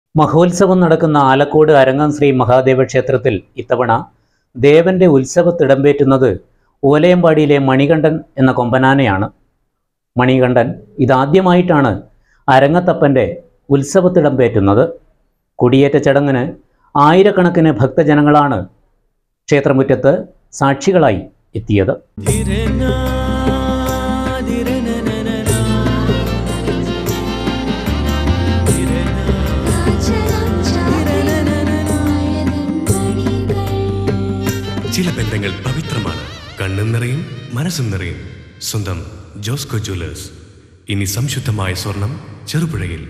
മഹോത്സവം നടക്കുന്ന ആലക്കോട് അരങ്ങം ശ്രീ മഹാദേവ ക്ഷേത്രത്തിൽ ഇത്തവണ ദേവന്റെ ഉത്സവത്തിടമ്പേറ്റുന്നത് ഓലയമ്പാടിയിലെ മണികണ്ഠൻ എന്ന കൊമ്പനാനയാണ് മണികണ്ഠൻ ഇതാദ്യമായിട്ടാണ് അരങ്ങത്തപ്പൻ്റെ ഉത്സവത്തിടമ്പേറ്റുന്നത് കൊടിയേറ്റ ചടങ്ങിന് ആയിരക്കണക്കിന് ഭക്തജനങ്ങളാണ് ക്ഷേത്രമുറ്റത്ത് സാക്ഷികളായി എത്തിയത് ചില ബന്ധങ്ങൾ പവിത്രമാണ് കണ്ണും നിറയും മനസ്സും നിറയും സ്വന്തം ജോസ്കോ ജ്വല്ലേഴ്സ് ഇനി സംശുദ്ധമായ സ്വർണം ചെറുപുഴയിൽ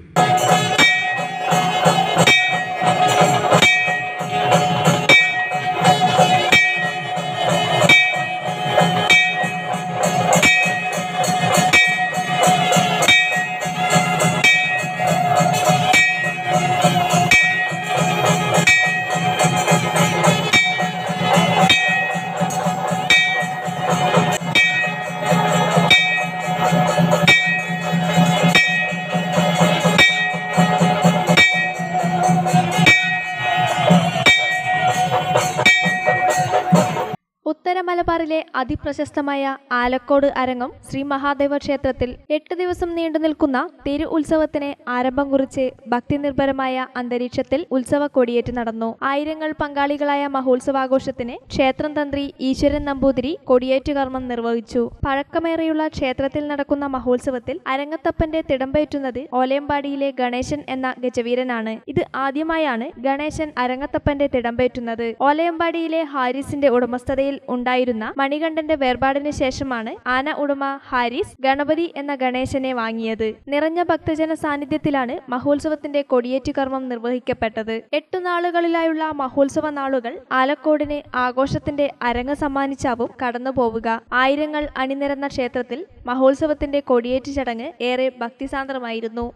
ഉത്തര മലബാറിലെ അതിപ്രശസ്തമായ ആലക്കോട് അരങ്ങം ശ്രീ മഹാദേവ ക്ഷേത്രത്തിൽ എട്ട് ദിവസം നീണ്ടു നിൽക്കുന്ന തിരു ഉത്സവത്തിന് ആരംഭം കുറിച്ച് ഭക്തിനിർഭരമായ അന്തരീക്ഷത്തിൽ ഉത്സവ കൊടിയേറ്റ് നടന്നു ആയിരങ്ങൾ പങ്കാളികളായ മഹോത്സവാഘോഷത്തിന് ക്ഷേത്രം തന്ത്രി ഈശ്വരൻ നമ്പൂതിരി കൊടിയേറ്റ് കർമ്മം നിർവഹിച്ചു പഴക്കമേറെയുള്ള ക്ഷേത്രത്തിൽ നടക്കുന്ന മഹോത്സവത്തിൽ അരങ്ങത്തപ്പന്റെ തിടമ്പേറ്റുന്നത് ഓലയമ്പാടിയിലെ ഗണേശൻ എന്ന ഗജവീരനാണ് ഇത് ആദ്യമായാണ് ഗണേശൻ അരങ്ങത്തപ്പന്റെ തിടമ്പേറ്റുന്നത് ഓലയമ്പാടിയിലെ ഹാരിസിന്റെ ഉടമസ്ഥതയിൽ ഉണ്ടായിരുന്ന മണികണ്ഠന്റെ വേർപാടിന് ശേഷമാണ് ആന ഉടമ ഹാരിസ് ഗണപതി എന്ന ഗണേശനെ വാങ്ങിയത് നിറഞ്ഞ ഭക്തജന സാന്നിധ്യത്തിലാണ് മഹോത്സവത്തിന്റെ കൊടിയേറ്റ് കർമ്മം നിർവഹിക്കപ്പെട്ടത് എട്ടു നാളുകളിലായുള്ള മഹോത്സവ നാളുകൾ ആലക്കോടിന് ആഘോഷത്തിന്റെ അരങ്ങ് സമ്മാനിച്ചാവും കടന്നുപോവുക ആയിരങ്ങൾ അണിനിരന്ന ക്ഷേത്രത്തിൽ മഹോത്സവത്തിന്റെ കൊടിയേറ്റ് ചടങ്ങ് ഏറെ ഭക്തിസാന്ദ്രമായിരുന്നു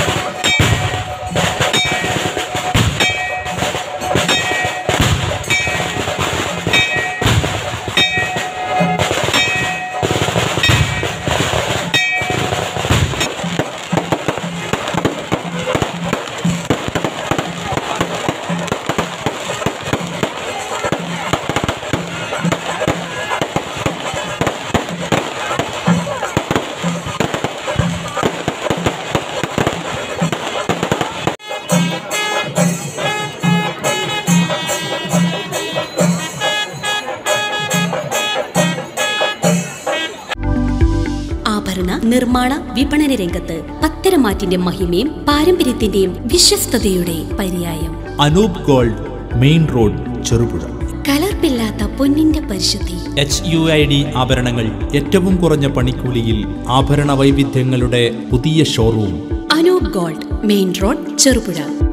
ആഭരണ നിർമ്മാണ വിപണന രംഗത്ത് പത്തരമാറ്റിന്റെ മഹിമയും പാരമ്പര്യത്തിന്റെയും വിശ്വസ്തയുടെ പര്യായം Anoop gold main road Cherupuzha കലർപ്പില്ലാത്ത പൊന്നിന്റെ പരിശുദ്ധി എച്ച് യു ഐ ഡി ആഭരണങ്ങൾ ഏറ്റവും കുറഞ്ഞ പണിക്കൂലിയിൽ ആഭരണ വൈവിധ്യങ്ങളുടെ പുതിയ showroom Anoop gold main road Cherupuzha